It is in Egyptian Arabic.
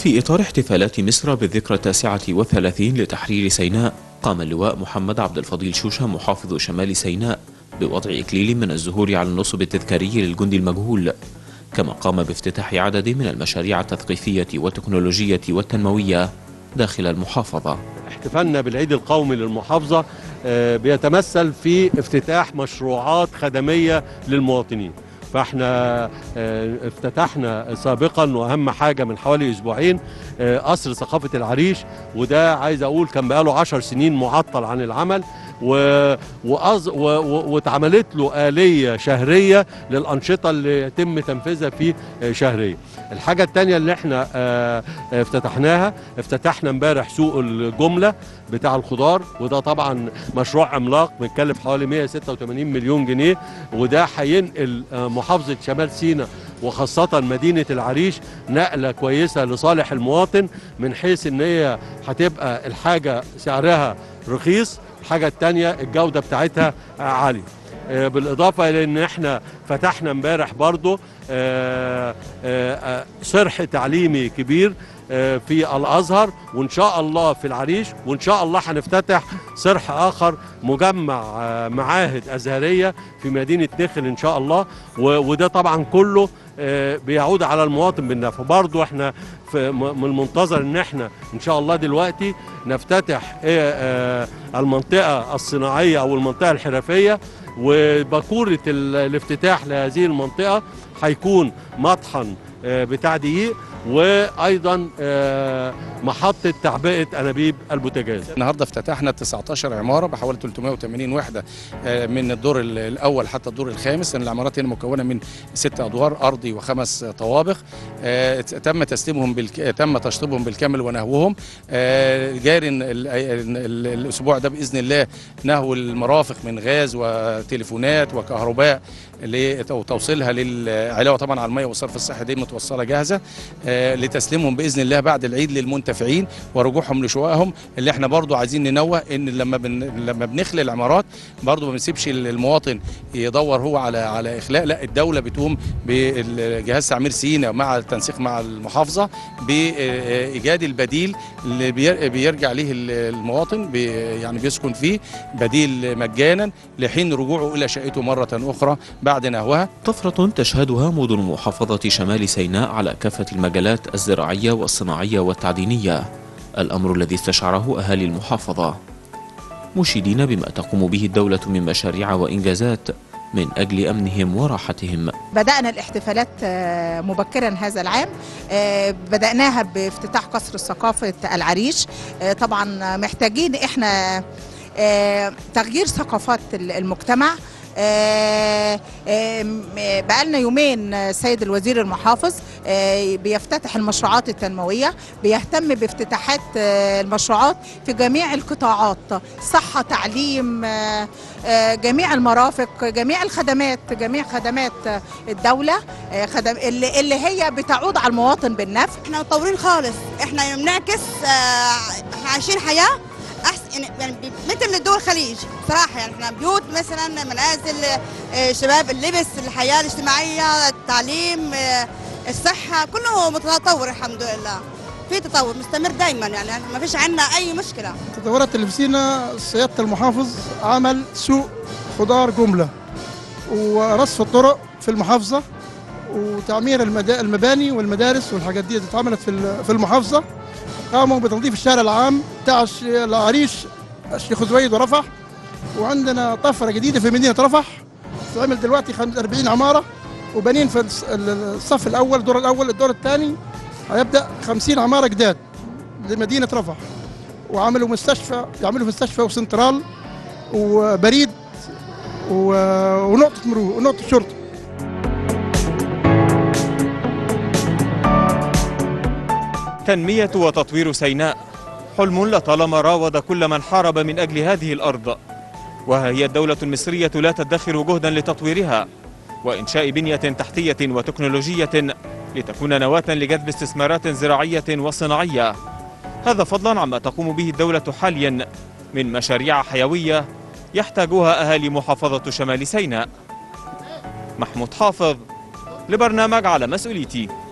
في إطار احتفالات مصر بالذكرى التاسعة والثلاثين لتحرير سيناء قام اللواء محمد عبد الفضيل شوشة محافظ شمال سيناء بوضع إكليل من الزهور على النصب التذكاري للجندي المجهول كما قام بافتتاح عدد من المشاريع التثقيفية والتكنولوجية والتنموية داخل المحافظة احتفالنا بالعيد القومي للمحافظة آه، بيتمثل في افتتاح مشروعات خدمية للمواطنين فاحنا آه، افتتحنا سابقا واهم حاجه من حوالي اسبوعين آه، قصر ثقافه العريش وده عايز اقول كان بقاله 10 سنين معطل عن العمل و- وأز- و- و- واتعملت له آلية شهرية للأنشطة اللي يتم تنفيذها في آه، شهرية الحاجة التانية اللي احنا آه، آه، افتتحناها افتتحنا امبارح سوق الجملة بتاع الخضار وده طبعا مشروع عملاق بنتكلم حوالي 186 مليون جنيه وده هينقل آه، محافظة شمال سيناء وخاصة مدينة العريش نقلة كويسة لصالح المواطن من حيث ان هي هتبقى الحاجة سعرها رخيص الحاجة التانية الجودة بتاعتها آه، عالية آه، بالإضافة إلى إن إحنا فتحنا امبارح برضو آه، آه، آه، صرح تعليمي كبير آه، في الأزهر وإن شاء الله في العريش وإن شاء الله هنفتتح صرح آخر مجمع آه، معاهد أزهرية في مدينة نخل إن شاء الله و- وده طبعا كله آه، بيعود على المواطن بالنفع برضو احنا في م- من المنتظر ان احنا ان شاء الله دلوقتي نفتتح آه، آه، المنطقة الصناعية او المنطقة الحرفية وبكورة ال- الافتتاح لهذه المنطقة هيكون مطحن آه، بتاع دقيق وايضا آه، محطة تعبئة انابيب البوتاجاز النهارده افتتحنا 19 عماره بحوالي 380 وحده آه، من الدور ال- الاول حتى الدور الخامس لان العمارات هنا مكونه من ست ادوار ارضي وخمس طوابق آه، تم تسليمهم بالك... تم تشطيبهم بالكامل ونهوهم آه، جاري ال- ال- ال- الاسبوع ده باذن الله نهو المرافق من غاز وتليفونات وكهرباء لتوصيلها للعلاوه طبعا على الميه والصرف الصحي دي متوصله جاهزه آه، لتسليمهم باذن الله بعد العيد للمنتفعين ورجوعهم لشققهم اللي احنا برضو عايزين ننوه ان لما بن لما بنخلي العمارات برضو ما بنسيبش المواطن يدور هو على على اخلاء لا الدوله بتقوم بجهاز تعمير سينا مع التنسيق مع المحافظه بايجاد البديل اللي بير- بيرجع ليه المواطن بي يعني بيسكن فيه بديل مجانا لحين رجوعه الى شقته مره اخرى بعد نهوها طفرة تشهدها مدن محافظة شمال سيناء على كافة المجالات الزراعية والصناعية والتعدينية الأمر الذي استشعره أهالي المحافظة مشيدين بما تقوم به الدولة من مشاريع وإنجازات من أجل أمنهم وراحتهم بدأنا الاحتفالات آه، مبكرا هذا العام آه، بدأناها بافتتاح قصر الثقافة العريش آه، طبعا محتاجين احنا آه، تغيير ثقافات ال- المجتمع آه، آه، م- بقالنا يومين آه، السيد الوزير المحافظ آه، بيفتتح المشروعات التنموية بيهتم بافتتاحات آه، المشروعات في جميع القطاعات صحة تعليم آه، آه، جميع المرافق جميع الخدمات جميع خدمات آه، الدولة آه، خدم اللي, اللي هي بتعود على المواطن بالنفع احنا متطورين خالص احنا بنعكس آه، احنا عايشين حياه احسن يعني يعني مثل دول الخليج صراحه يعني احنا بيوت مثلا منازل آه، شباب اللبس الحياه الاجتماعيه التعليم آه، الصحه كله متطور الحمد لله في تطور مستمر دائما يعني ما فيش عندنا اي مشكله التطورات اللي في سينا سيادة المحافظ عمل سوق خضار جملة ورصف الطرق في المحافظة وتعمير المدا- المباني والمدارس والحاجات دي اتعملت في ال- في المحافظة قاموا بتنظيف الشارع العام بتاع الش- العريش الشيخ زويد ورفح وعندنا طفرة جديدة في مدينة رفح تعمل دلوقتي خم- 40 عمارة وبنين في الص- الصف الأول الدور الأول الدور الثاني هيبدأ 50 عمارة جداد لمدينة رفح وعملوا مستشفى يعملوا مستشفى وسنترال وبريد و- ونقطة مرور ونقطة شرطة تنمية وتطوير سيناء حلم لطالما راود كل من حارب من أجل هذه الأرض وها هي الدولة المصرية لا تدخر جهدا لتطويرها وإنشاء بنية تحتية وتكنولوجية لتكون نواة لجذب استثمارات زراعية وصناعية هذا فضلا عما تقوم به الدولة حاليا من مشاريع حيوية يحتاجها أهالي محافظة شمال سيناء محمود حافظ لبرنامج على مسؤوليتي